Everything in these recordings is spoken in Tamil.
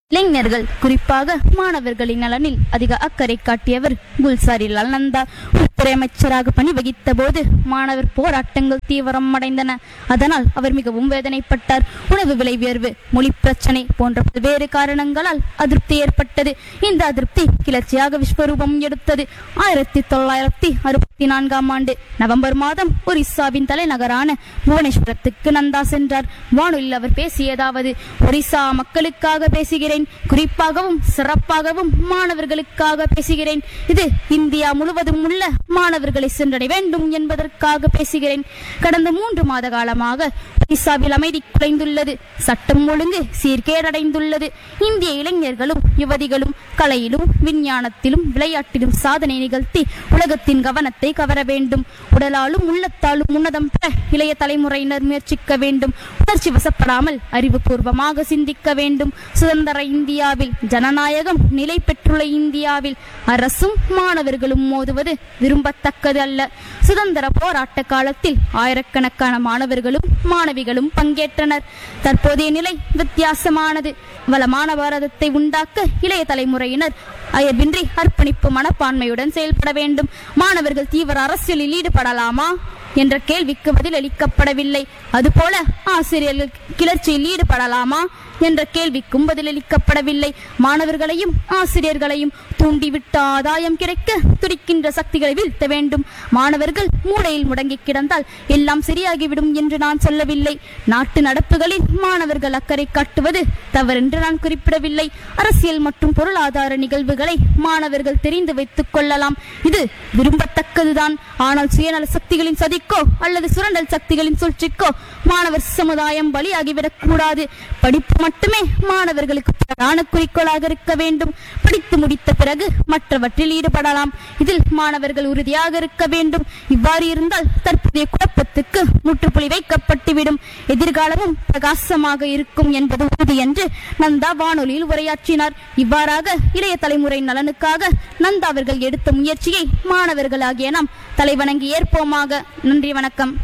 இளைஞர்கள் குறிப்பாக மாணவர்களின் நலனில் அதிக அக்கறை காட்டியவர் குல்சாரிலால் நந்தா உள்துறை அமைச்சராக பணி வகித்த போது மாணவர் போராட்டங்கள் தீவிரம் அடைந்தன அதனால் அவர் மிகவும் வேதனைப்பட்டார் உணவு விலை உயர்வு மொழி பிரச்சனை போன்ற பல்வேறு காரணங்களால் அதிருப்தி ஏற்பட்டது இந்த அதிருப்தி கிளர்ச்சியாக விஸ்வரூபம் எடுத்தது ஆயிரத்தி தொள்ளாயிரத்தி அறுபத்தி நான்காம் ஆண்டு நவம்பர் மாதம் ஒரிசாவின் தலைநகரான புவனேஸ்வரத்துக்கு நந்தா சென்றார் வானொலியில் அவர் பேசியதாவது ஒரிசா மக்களுக்காக பேசுகிறேன் குறிப்பாகவும் சிறப்பாகவும் மாணவர்களுக்காக பேசுகிறேன் இது இந்தியா முழுவதும் உள்ள மாணவர்களை சென்றடை வேண்டும் என்பதற்காக பேசுகிறேன் கடந்த மூன்று மாத காலமாக ஒரிசாவில் அமைதி குறைந்துள்ளது சட்டம் ஒழுங்கு சீர்கேடடைந்துள்ளது இந்திய இளைஞர்களும் யுவதிகளும் கலையிலும் விஞ்ஞானத்திலும் விளையாட்டிலும் சாதனை நிகழ்த்தி உலகத்தின் கவனத்தை கவர வேண்டும் உடலாலும் உள்ளத்தாலும் உன்னதம் பெற இளைய தலைமுறையினர் முயற்சிக்க வேண்டும் உணர்ச்சி வசப்படாமல் அறிவுபூர்வமாக சிந்திக்க வேண்டும் சுதந்திர இந்தியாவில் ஜனநாயகம் நிலை பெற்றுள்ள இந்தியாவில் அரசும் மாணவர்களும் மோதுவது விரும்பத்தக்கது அல்ல சுதந்திர போராட்ட காலத்தில் ஆயிரக்கணக்கான மாணவர்களும் மாணவிகளும் பங்கேற்றனர் தற்போதைய நிலை வித்தியாசமானது வளமான பாரதத்தை உண்டாக்க இளைய தலைமுறையினர் அயர்வின்றி அர்ப்பணிப்பு மனப்பான்மையுடன் செயல்பட வேண்டும் மாணவர்கள் தீவிர அரசியலில் ஈடுபடலாமா என்ற கேள்விக்கு பதில் அளிக்கப்படவில்லை அதுபோல ஆசிரியர்கள் கிளர்ச்சியில் ஈடுபடலாமா என்ற கேள்விக்கும் பதிலளிக்கப்படவில்லை மாணவர்களையும் ஆசிரியர்களையும் தூண்டிவிட்டு ஆதாயம் கிடைக்க துடிக்கின்ற சக்திகளை வீழ்த்த வேண்டும் மாணவர்கள் மூளையில் முடங்கி கிடந்தால் எல்லாம் சரியாகிவிடும் என்று நான் சொல்லவில்லை நாட்டு நடப்புகளில் மாணவர்கள் அக்கறை காட்டுவது தவறென்று நான் குறிப்பிடவில்லை அரசியல் மற்றும் பொருளாதார நிகழ்வுகளை மாணவர்கள் தெரிந்து வைத்துக் கொள்ளலாம் இது விரும்பத்தக்கதுதான் ஆனால் சுயநல சக்திகளின் சதிக்கோ அல்லது சுரண்டல் சக்திகளின் சூழ்ச்சிக்கோ மாணவர் சமுதாயம் பலியாகிவிடக் கூடாது படிப்பு மட்டுமே மாணவர்களுக்கு பிரதான குறிக்கோளாக இருக்க வேண்டும் படித்து முடித்த பிறகு மற்றவற்றில் ஈடுபடலாம் இதில் மாணவர்கள் உறுதியாக இருக்க வேண்டும் இவ்வாறு இருந்தால் தற்போதைய குழப்பத்துக்கு முற்றுப்புள்ளி வைக்கப்பட்டுவிடும் எதிர்காலமும் பிரகாசமாக இருக்கும் என்பது உறுதி என்று நந்தா வானொலியில் உரையாற்றினார் இவ்வாறாக இளைய தலைமுறை நலனுக்காக நந்தா அவர்கள் எடுத்த முயற்சியை மாணவர்களாகிய நாம் தலைவணங்கி ஏற்போமாக நன்றி வணக்கம்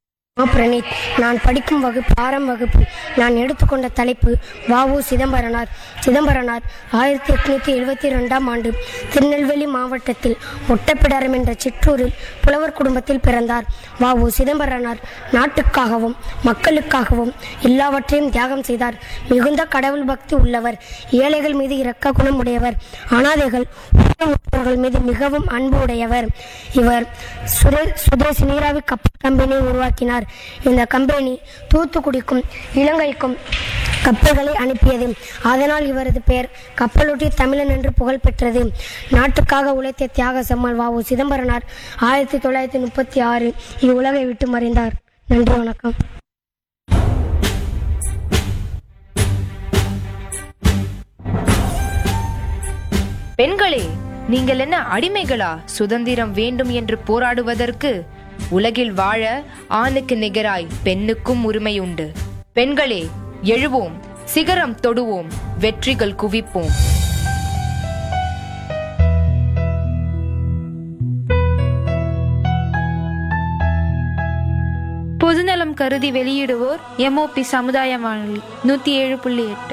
ஆ பிரணீத் நான் படிக்கும் வகுப்பு ஆறாம் வகுப்பு நான் எடுத்துக்கொண்ட தலைப்பு வாவு சிதம்பரனார் சிதம்பரனார் ஆயிரத்தி எட்நூத்தி எழுபத்தி ரெண்டாம் ஆண்டு திருநெல்வேலி மாவட்டத்தில் ஒட்டப்பிடாரம் என்ற சிற்றூரில் புலவர் குடும்பத்தில் பிறந்தார் வாவு சிதம்பரனார் நாட்டுக்காகவும் மக்களுக்காகவும் எல்லாவற்றையும் தியாகம் செய்தார் மிகுந்த கடவுள் பக்தி உள்ளவர் ஏழைகள் மீது இரக்க குணம் உடையவர் அனாதைகள் ஊனமுற்றோர்கள் மீது மிகவும் அன்பு உடையவர் இவர் சுரே சுதேசி நீராவி கப்பல் கம்பெனியை உருவாக்கினார் இந்த கம்பெனி தூத்துக்குடிக்கும் இலங்கைக்கும் கப்பல்களை அனுப்பியது அதனால் இவரது பெயர் கப்பலொட்டி தமிழன் என்று புகழ் பெற்றது நாட்டுக்காக உழைத்த தியாக செம்மல் வாவு சிதம்பரனார் ஆயிரத்தி தொள்ளாயிரத்தி முப்பத்தி ஆறு இவ்வுலகை விட்டு மறைந்தார் நன்றி வணக்கம் பெண்களே நீங்கள் என்ன அடிமைகளா சுதந்திரம் வேண்டும் என்று போராடுவதற்கு உலகில் வாழ ஆணுக்கு நிகராய் பெண்ணுக்கும் உரிமை உண்டு பெண்களே எழுவோம் சிகரம் தொடுவோம் வெற்றிகள் குவிப்போம் பொதுநலம் கருதி வெளியிடுவோர் எம்ஓபி சமுதாய வானொலி நூத்தி ஏழு புள்ளி எட்டு